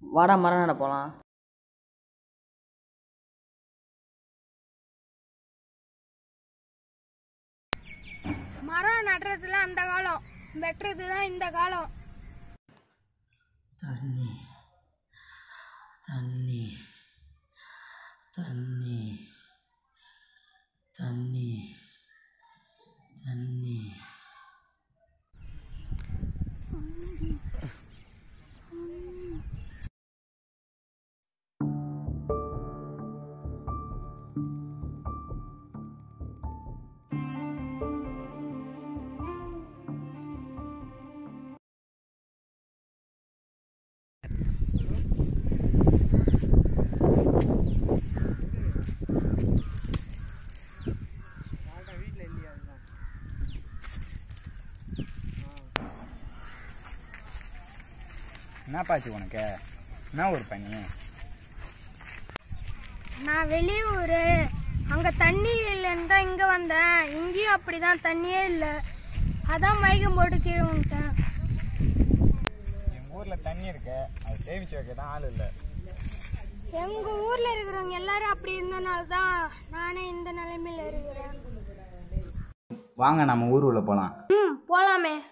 வாடா மரம் நட போகலாம் மரம் நடுறதுல அந்த காலம் வெட்டுறது தான் இந்த காலம் தண்ணி தண்ணி தண்ணி தண்ணி தண்ணி என்னப்பாச்சு உனக்கு என்ன ஒரு பனி நான் வெளியூர் அங்க தண்ணி இல்லைன்னு தான் இங்க வந்தேன் இங்கேயும் அப்படிதான் தண்ணியே இல்லை அதான் மயக்கம் போட்டு கீழே வந்துட்டேன் எங்கள் ஊரில் தண்ணி இருக்கு அது சேமிச்சு வைக்க தான் ஆள் இல்லை எங்க ஊர்ல இருக்கிறவங்க எல்லாரும் அப்படி இருந்தனால தான் நானே இந்த நிலைமையில இருக்கிறேன் வாங்க நம்ம ஊர் உள்ள போகலாம் ம் போலாமே